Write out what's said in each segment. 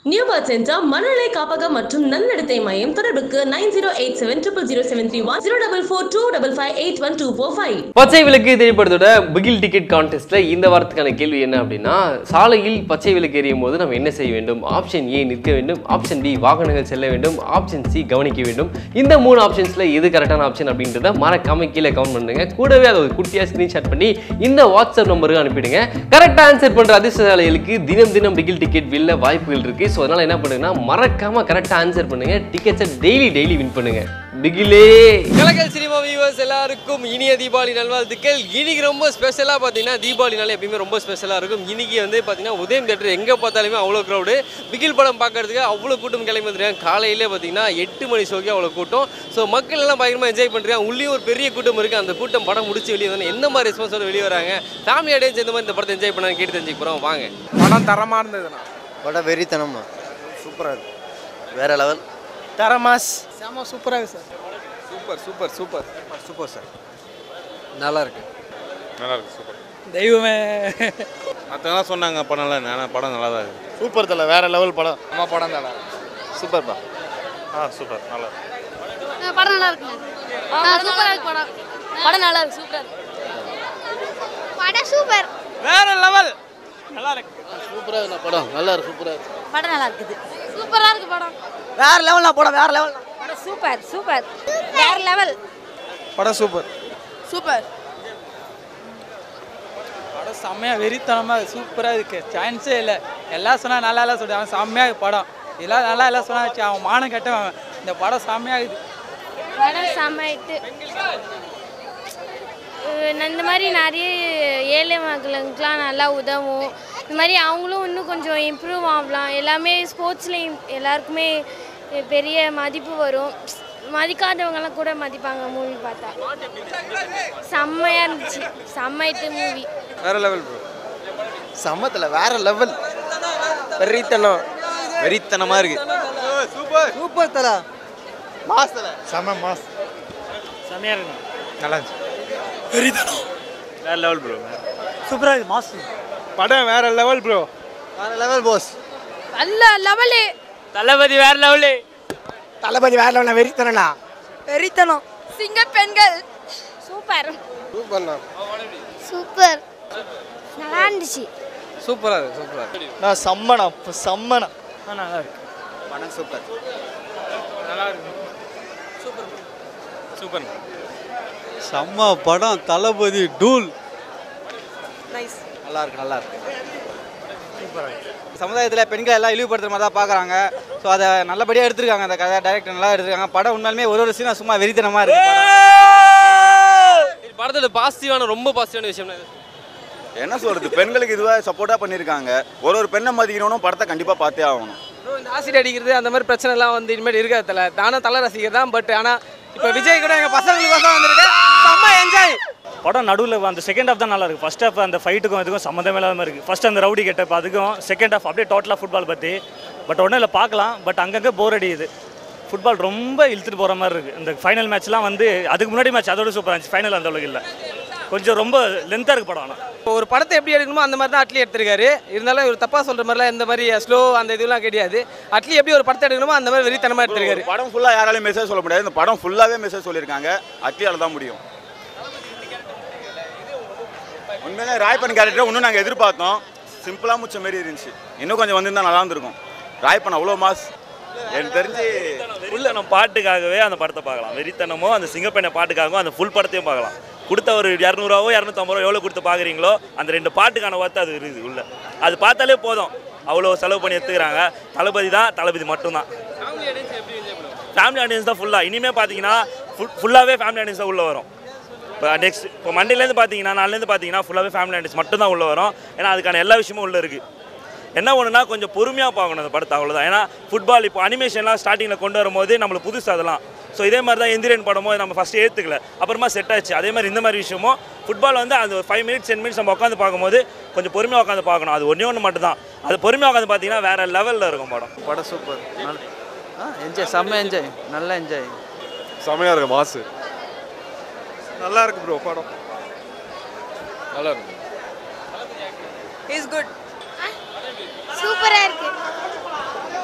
New birth centre மனநிலை காப்பகம் மற்றும் நன்னடத்தை மையம் தொடர்புக்கு nine zero eight seven triple zero seven three one zero double four two double five eight one two four five பச்சை விளக்கு திரைப்படத்தோட பிகில் டிக்கெட் கான்டெஸ்ட்ல இந்த வாரத்துக்கான கேள்வி என்ன அப்படின்னா சாலையில் பச்சை விளக்கு எரியும் போது நம்ம என்ன செய்ய வேண்டும் ஆப்ஷன் ஏ நிற்க வேண்டும் ஆப்ஷன் பி வாகனங்கள் செல்ல வேண்டும் ஆப்ஷன் சி கவனிக்க வேண்டும் இந்த மூணு ஆப்ஷன்ஸ்ல எது கரெக்டான ஆப்ஷன் அப்படின்றத மறக்காம கீழே கவுண்ட் பண்ணுங்க கூடவே அதை ஒரு குட்டியா ஸ்கிரீன்ஷாட் பண்ணி இந்த வாட்ஸ்அப் நம்பருக்கு அனுப்பிடுங்க கரெக்டாக ஆன்சர் பண்ற அதிர்ஷ்டசாலிகளுக்கு தினம் தினம் பிகில் டிக்கெட் வில்ல வாய்ப்புகள் இருக்கு ஸோ அதனால என்ன பண்ணுங்கன்னா மறக்காம கரெக்டாக ஆன்சர் பண்ணுங்க டிக்கெட்ஸை டெய்லி டெய்லி வின் பண்ணுங்க பிகிலே கலக்கல் சினிமா வியூவர்ஸ் எல்லாருக்கும் இனிய தீபாவளி நல்வாழ்த்துக்கள் இன்னைக்கு ரொம்ப ஸ்பெஷலாக பார்த்தீங்கன்னா தீபாவளினால எப்பயுமே ரொம்ப ஸ்பெஷலாக இருக்கும் இன்னைக்கு வந்து பார்த்தீங்கன்னா உதயம் தேட்டர் எங்கே பார்த்தாலுமே அவ்வளோ க்ரௌடு பிகில் படம் பார்க்கறதுக்கு அவ்வளோ கூட்டம் கிளம்பி வந்துருக்காங்க காலையிலே பார்த்தீங்கன்னா எட்டு மணி ஷோக்கே அவ்வளோ கூட்டம் ஸோ மக்கள் எல்லாம் பயங்கரமாக என்ஜாய் பண்ணுறாங்க உள்ளேயும் ஒரு பெரிய கூட்டம் இருக்குது அந்த கூட்டம் படம் முடிச்சு வெளியே வந்து எந்த மாதிரி ரெஸ்பான்ஸோட வெளியே வராங்க ஃபேமிலி ஆடியன்ஸ் எந்த மாதிரி இந்த படத்தை என்ஜாய் பண்ணாங்க கேட்டு தெரிஞ்சுக்க போகிறோம் வாங்க படம் தரமாக இருந்ததுண்ணா படம் வெறித்தனம்ண்ணா சூப்பராக இருக்கு வேற லெவல் தரமாஸ் செம சூப்பராக இருக்கு sir super super super super sir நல்லா இருக்கு நல்லா இருக்கு சூப்பர் தெய்வமே மற்றவங்களாம் சொன்னாங்க படம் நல்லா இல்லை ஆனால் படம் நல்லா தான் இருக்கு சூப்பர் தல வேற லெவல் படம் நம்ம படம் தானே சூப்பர்ப்பா ஆ சூப்பர் நல்லா இருக்கு படம் நல்லா இருக்குங்க சூப்பரா இருக்கு படம் படம் நல்லா இருக்கு சூப்பரா இருக்கு படம் சூப்பர் வேற லெவல் நல்லா இருக்கு சூப்பராக இருக்கு படம் நல்லா இருக்கு சூப்பராக இருக்கு படம் நல்லா இருக்குது சூப்பரா இருக்கு படம் வேற லெவல்னா படம் வேற லெவல் படம் சூப்பர் சூப்பர் வேற லெவல் படம் சூப்பர் சூப்பர் படம் செம்மையாக வெறித்தனமாக சூப்பராக இருக்கு சான்ஸே இல்லை எல்லாம் சொன்னால் நல்லா இல்லை சொல்லிட்டு அவன் செம்மையாக இருக்கு படம் இதெல்லாம் நல்லா இல்லை சொன்னா வச்சு அவன் மானம் கெட்டவன் இந்த படம் செம்மையாக இருக்குது படம் செம்மாயிட்டு இந்த மாதிரி நிறைய ஏழை மக்களுக்கெலாம் நல்லா உதவும் இந்த மாதிரி அவங்களும் இன்னும் கொஞ்சம் இம்ப்ரூவ் ஆகலாம் எல்லாமே ஸ்போர்ட்ஸ்லேயும் எல்லாருக்குமே பெரிய மதிப்பு வரும் மதிக்காதவங்கலாம் கூட மதிப்பாங்க மூவி பார்த்தா செம்மையாக இருந்துச்சு செம்மைட்டு மூவி வேற லெவல் ப்ரோ சம்மத்தில் வேற லெவல் வெறித்தனம் வெறித்தனமாக இருக்கு சூப்பர் தல மாஸ் தல செம மாஸ் செம்மையாக இருக்கு நல்லா இருந்துச்சு வேற லெவல் ப்ரோ சூப்பராக இருக்கு மாஸ் படம் வேற லெவல் ப்ரோ வேற லெவல் போஸ் நல்ல லெவலு தளபதி வேற லெவலு தளபதி வேற லெவல் வெறித்தனா வெறித்தனம் சிங்க பெண்கள் சூப்பர் சூப்பர்ண்ணா சூப்பர் நல்லா இருந்துச்சு சூப்பராக இருக்கு சூப்பராக இருக்கு நான் செம்மண்ணா செம்மண்ணா நல்லா இருக்கு படம் சூப்பர் சூப்பர் செம்ம படம் தளபதி டூல் நல்லா இருக்கு நல்லா இருக்கு சமுதாயத்தில் பெண்கள் எல்லாம் இழிவுபடுத்துற மாதிரி தான் பார்க்குறாங்க ஸோ அதை நல்லபடியாக எடுத்திருக்காங்க அந்த கதை டைரக்டர் நல்லா எடுத்திருக்காங்க படம் உண்மையுமே ஒரு ஒரு சீனும் சும்மா வெறித்தனமாக இருக்கு படம். படத்தோட பாசிட்டிவான ரொம்ப பாசிட்டிவான விஷயம் என்ன சொல்றது பெண்களுக்கு இதுவாக சப்போர்ட்டாக பண்ணியிருக்காங்க ஒரு ஒரு பெண்ணை மதிக்கணும் படத்தை கண்டிப்பாக பார்த்தே ஆகணும் ப்ரோ இந்த ஆசிட் அடிக்கிறது அந்த மாதிரி பிரச்சனை எல்லாம் வந்து இனிமேல் இருக்காது தல நானும் தலை ரசிகர் தான் பட் ஆனால் இப்போ விஜய் கூட எங்கள் பசங்களுக்கோசம் வந்திருக்கேன் செம்ம என்ஜாய் படம் நடுவில் அந்த செகண்ட் ஹாஃப் தான் நல்லா இருக்கு ஃபர்ஸ்ட் ஹாஃப் அந்த ஃபைட்டுக்கும் இதுக்கும் சம்மந்தமே இல்லாமல் இருக்குது ஃபர்ஸ்ட் அந்த ரவுடி கெட்டப் அதுக்கும் செகண்ட் ஹாஃப் அப்படியே டோட்டலாக ஃபுட்பால் பற்றி பட் ஒன்றும் இல்லை பார்க்கலாம் பட் அங்கங்கே போர் அடியுது ஃபுட்பால் ரொம்ப இழுத்துட்டு போகிற மாதிரி இருக்குது இந்த ஃபைனல் மேட்ச்லாம் வந்து அதுக்கு முன்னாடி மேட்ச் அதோட சூப்பராக இருந்துச்சு ஃபைனல் அந்த அளவுக்கு இல்லை கொஞ்சம் ரொம்ப லென்த்தாக இருக்கு படம் ஆனால் இப்போ ஒரு படத்தை எப்படி எடுக்கணுமோ அந்த மாதிரி தான் அட்லி எடுத்திருக்காரு இருந்தாலும் இவர் தப்பாக சொல்கிற மாதிரிலாம் இந்த மாதிரி ஸ்லோ அந்த இதெல்லாம் கிடையாது அட்லி எப்படி ஒரு படத்தை எடுக்கணுமோ அந்த மாதிரி வெறித்தனமாக எடுத்திருக்காரு படம் ஃபுல்லாக யாராலையும் மெசேஜ் சொல்ல முடியாது இந்த படம் ஃபுல்லாகவே மெசேஜ் சொல்லியிருக்காங்க அட்லியால் தான் முடியும் உண்மையிலே ராய்பன் கேரக்டர் இன்னும் நாங்கள் எதிர்பார்த்தோம் சிம்பிளாக முச்ச மாரி இருந்துச்சு இன்னும் கொஞ்சம் வந்திருந்தா நல்லா இருந்திருக்கும் ராய்பன் அவ்வளோ மாஸ் எனக்கு தெரிஞ்சு உள்ள நம்ம பாட்டுக்காகவே அந்த படத்தை பார்க்கலாம் வெறித்தனமோ அந்த சிங்கப்பெண்ணை பாட்டுக்காகவும் அந்த ஃபுல் படத்தையும் பார்க்கலாம் கொடுத்த ஒரு இரநூறுவாவோ இரநூத்தம்பது ரூபா எவ்வளோ கொடுத்து பார்க்குறீங்களோ அந்த ரெண்டு பாட்டுக்கான வார்த்தை அது இருக்குது உள்ள அது பார்த்தாலே போதும் அவ்வளோ செலவு பண்ணி எடுத்துக்கிறாங்க தளபதி தான் தளபதி மட்டும்தான் ஃபேமிலி ஆடியன்ஸ் தான் ஃபுல்லாக இனிமேல் பார்த்தீங்கன்னா ஃபுல் ஃபுல்லாகவே ஃபேமிலி ஆடியன்ஸ் தான் உள்ளே வரும் இப்போ நெக்ஸ்ட் இப்போ மண்டேலேருந்து பார்த்தீங்கன்னா நாலுலேருந்து பார்த்தீங்கன்னா ஃபுல்லாகவே ஃபேமிலி ஆடியன்ஸ் மட்டும் தான் உள்ளே வரும் ஏன்னா அதுக்கான எல்லா விஷயமும் உள்ளே இருக்குது என்ன ஒன்றுனா கொஞ்சம் பொறுமையாக பார்க்கணும் அந்த படத்தை அவ்வளோதான் ஏன்னா ஃபுட்பால் இப்போ அனிமேஷன்லாம் ஸ்டார்டிங்கில் கொண்டு வரும்போது நம்மளுக்கு புதுசு அதெல்லாம் ஸோ இதே மாதிரி தான் எந்திரன் படமோ நம்ம ஃபஸ்ட்டு ஏற்றுக்கல அப்புறமா செட் ஆச்சு அதே மாதிரி இந்த மாதிரி விஷயமும் ஃபுட்பால் வந்து அந்த ஒரு ஃபைவ் மினிட்ஸ் டென் மினிட்ஸ் நம்ம உட்காந்து பார்க்கும்போது கொஞ்சம் பொறுமையாக உட்காந்து பார்க்கணும் அது ஒன்றே ஒன்று மட்டும் தான் அது பொறுமையாக உட்காந்து பார்த்தீங்கன்னா வேறு லெவலில் இருக்கும் படம் படம் சூப்பர் ஆ என்ஜாய் செம்ம என்ஜாய் நல்லா என்ஜாய் செமையாக இருக்கு மாசு நல்லா இருக்கு ப்ரோ படம் நல்லா இருக்கு இஸ் குட் சூப்பரா இருக்கு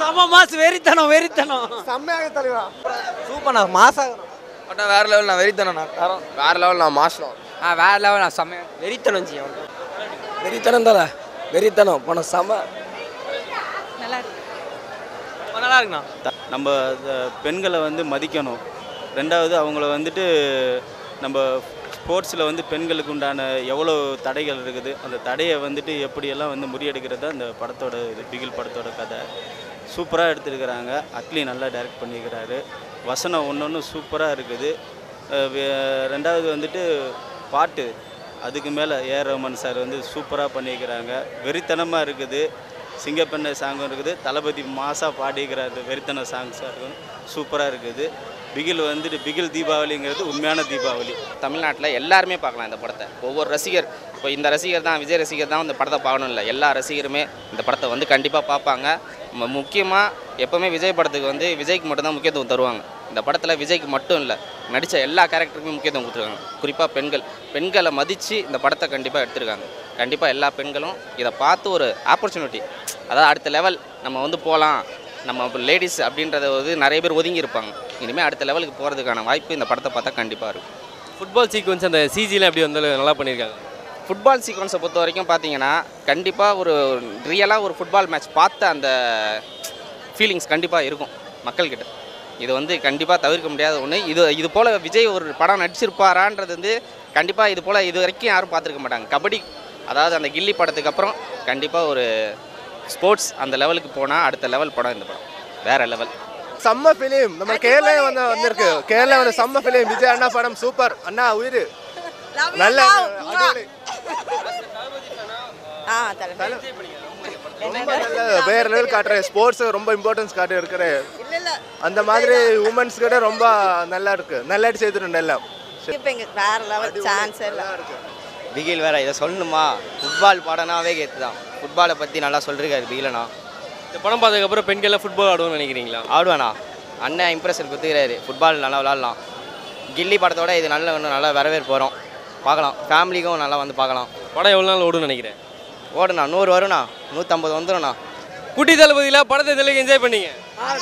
செம மாசு வெறித்தனம் வெறித்தனம் செம்மையாக தலைவா சூப்பர்ண்ணா மாசம் பட் வேற லெவல் நான் வெறித்தனம் நான் தரோம் வேற லெவல் நான் மாசம் ஆ வேற லெவல் நான் செம்ம வெறித்தனம் செய்யும் வெறித்தனம் தல வெறித்தனம் போன செம நல்லா இருக்கு நல்லா இருக்குண்ணா நம்ம அஹ், பெண்களை வந்து மதிக்கணும் ரெண்டாவது அவங்கள வந்துட்டு நம்ம ஸ்போர்ட்ஸில் வந்து பெண்களுக்கு உண்டான எவ்வளோ தடைகள் இருக்குது அந்த தடையை வந்துட்டு எப்படியெல்லாம் வந்து முறியடிக்கிறது தான் அந்த படத்தோட இது பிகில் படத்தோட கதை சூப்பராக எடுத்திருக்கிறாங்க அட்லி நல்லா டைரக்ட் பண்ணியிருக்கிறாரு வசனம் ஒன்று ஒன்று சூப்பராக இருக்குது அஹ், வே- ரெண்டாவது வந்துட்டு பாட்டு அதுக்கு மேலே ஏஆர் ரஹ்மான் சார் வந்து சூப்பராக பண்ணியிருக்கிறாங்க வெறித்தனமாக இருக்குது சிங்கப்பெண்ணை சாங்கும் இருக்குது தளபதி மாசாக பாடிக்கிறாரு வெறித்தன சாங்ஸாக இருக்கும் சூப்பராக இருக்குது பிகில் வந்துட்டு பிகில் தீபாவளிங்கிறது உண்மையான தீபாவளி தமிழ்நாட்டில் எல்லாருமே பார்க்கலாம் இந்த படத்தை ஒவ்வொரு ரசிகர் இப்போ இந்த ரசிகர் தான் விஜய் ரசிகர் தான் இந்த படத்தை பார்க்கணும் இல்லை எல்லா ரசிகருமே இந்த படத்தை வந்து கண்டிப்பாக பார்ப்பாங்க முக்கியமாக எப்போவுமே விஜய் படத்துக்கு வந்து விஜய்க்கு மட்டும்தான் முக்கியத்துவம் தருவாங்க இந்த படத்தில் விஜய்க்கு மட்டும் இல்லை நடித்த எல்லா கேரக்டருக்குமே முக்கியத்துவம் கொடுத்துருக்காங்க குறிப்பாக பெண்கள் பெண்களை மதித்து இந்த படத்தை கண்டிப்பாக எடுத்திருக்காங்க கண்டிப்பாக எல்லா பெண்களும் இதை பார்த்து ஒரு ஆப்பர்ச்சுனிட்டி அதாவது அடுத்த லெவல் நம்ம வந்து போகலாம் நம்ம லேடிஸ் அப்படின்றத வந்து நிறைய பேர் ஒதுங்கி இருப்பாங்க இனிமேல் அடுத்த லெவலுக்கு போகிறதுக்கான வாய்ப்பு இந்த படத்தை பார்த்தா கண்டிப்பாக இருக்கும் ஃபுட்பால் சீக்வன்ஸ் அந்த சிஜிலாம் எப்படி வந்து நல்லா பண்ணியிருக்காங்க ஃபுட்பால் சீக்வன்ஸை பொறுத்த வரைக்கும் பார்த்தீங்கன்னா கண்டிப்பாக ஒரு ரியலாக ஒரு ஃபுட்பால் மேட்ச் பார்த்த அந்த ஃபீலிங்ஸ் கண்டிப்பாக இருக்கும் மக்கள்கிட்ட இது வந்து கண்டிப்பாக தவிர்க்க முடியாத ஒன்று இது இது போல் விஜய் ஒரு படம் நடிச்சிருப்பாரான்றது வந்து கண்டிப்பாக இது போல் இது வரைக்கும் யாரும் பார்த்துருக்க மாட்டாங்க கபடி அதாவது அந்த கில்லி படத்துக்கு அப்புறம் கண்டிப்பாக ஒரு ஸ்போர்ட்ஸ் அந்த லெவலுக்கு போனால் அடுத்த லெவல் படம் இந்த படம் வேற லெவல் செம்ம ஃபிலிம் நம்ம கேரளா வந்து வந்திருக்கு கேரளா வந்து செம்ம ஃபிலிம் விஜய் அண்ணா படம் சூப்பர் அண்ணா உயிர் நல்ல அடிப்பொலி. ஆ தலை ரொம்ப நல்ல வேற லெவல் காட்டுற ஸ்போர்ட்ஸ் ரொம்ப இம்பார்ட்டன்ஸ் காட்டு இருக்கிற அந்த மாதிரி உமன்ஸ் கிட்ட ரொம்ப நல்லா இருக்கு நல்லா செய்துட்டு எல்லாம் இப்போ இங்கே வேற லெவல் சான்ஸ் இல்லை பிகில் வேற இதை சொல்லணுமா ஃபுட்பால் படம்னாவே கேத்து தான் ஃபுட்பாலை பற்றி நல்லா சொல்லிருக்காரு பிகிலண்ணா இந்த படம் பார்த்ததுக்கப்புறம் பெண்கள்லாம் ஃபுட்பால் ஆடுவோம்னு நினைக்கிறீங்களா ஆடுவாண்ணா அண்ணன் இம்ப்ரெஷன் கொடுத்துக்கிறாரு ஃபுட்பால் நல்லா விளாட்லாம் கில்லி படத்தோட இது நல்ல இன்னும் நல்லா வரவேற்பு வரும் பார்க்கலாம் ஃபேமிலிக்கும் நல்லா வந்து பார்க்கலாம் படம் எவ்வளோ நாள் ஓடும்னு நினைக்கிறேன் ஓடுண்ணா நூறு வரும்ண்ணா நூற்றம்பது வந்துடும்ண்ணா குட்டி தளபதியில் படத்தை தெளிவுக்கு என்ஜாய் பண்ணீங்க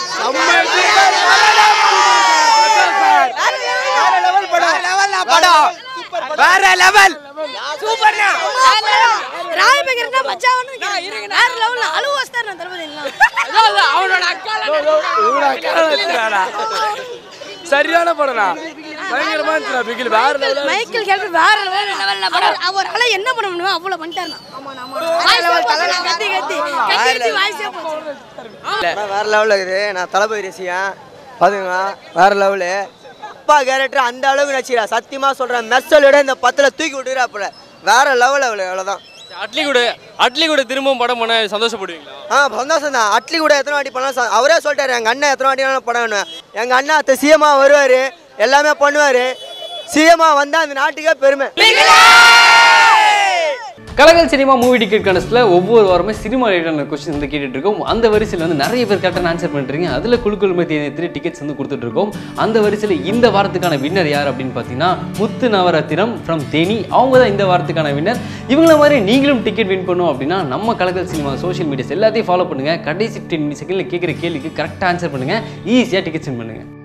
வேற லெவல் சூப்பர்ண்ணா ராயபேக்கர்னா மச்சான் வந்து வேற லெவல்ல அழுவ வஸ்தார் நான் தளபதி அவனோட சரியான படம்ண்ணா பயங்கரமா இருந்துச்சுடா பிகில் வேற லெவல் மைக்கேல் கேரக்டர் வேற வேற லெவல்ல படம் அவர் ஆள என்ன பண்ண முடியுமோ அவ்வளவு பண்ணிட்டாருண்ணா கத்தி கத்தி கத்தி கத்தி வாய்ஸே போச்சு வேற லெவலில் இருக்குது நான் தளபதி ரசிகன் பாத்துங்க வேற லெவலு அப்பா கேரக்டர் அந்த அளவுக்கு நடிச்சிடா சத்தியமா சொல்றேன் மெஸ்ஸலோட இந்த பத்துல தூக்கி விட்டுறாப்புல வேற லெவல் அவளு அவ்வளோதான் அட்லி கூட அட்லி கூட திரும்பவும் படம் பண்ண சந்தோஷப்படுவீங்களா ஆ சந்தோஷம் தான் அட்லி கூட எத்தனை வாட்டி பண்ணலாம் ச- அவரே சொல்லிட்டாரு எங்கள் அண்ணன் எத்தனை வாட்டி வேணாலும் படம் வேணும் எங்கள் அண்ணன் அத்தை சிஎம்மா வருவார் எல்லாமே பண்ணுவார் சிஎம்மா வந்தால் அந்த நாட்டுக்கே பெருமை கலகல் சினிமா மூவி டிக்கெட் கணஸ்டில் ஒவ்வொரு வாரமே சினிமா ரிலேட்டான கொஸ்டின் வந்து கேட்டுட்டு இருக்கோம் அந்த வரிசையில் வந்து நிறைய பேர் கரெக்டாக ஆன்சர் பண்ணுறீங்க அதில் குழு குழுமை தேர்ந்தெடுத்து டிக்கெட்ஸ் வந்து கொடுத்துட்டு இருக்கோம் அந்த வரிசையில் இந்த வாரத்துக்கான வின்னர் யார் அப்படின்னு பார்த்தீங்கன்னா முத்து நவரத்தினம் ஃப்ரம் தேனி அவங்க தான் இந்த வாரத்துக்கான வின்னர் இவங்கள மாதிரி நீங்களும் டிக்கெட் வின் பண்ணோம் அப்படின்னா நம்ம கலகல் சினிமா சோஷியல் மீடியாஸ் எல்லாத்தையும் ஃபாலோ பண்ணுங்கள் கடைசி டென் செகண்டில் கேட்குற கேள்விக்கு கரெக்டாக ஆன்சர் பண்ணுங்கள் ஈஸியாக டிக்கெட்ஸ் வின் பண்ணுங்கள்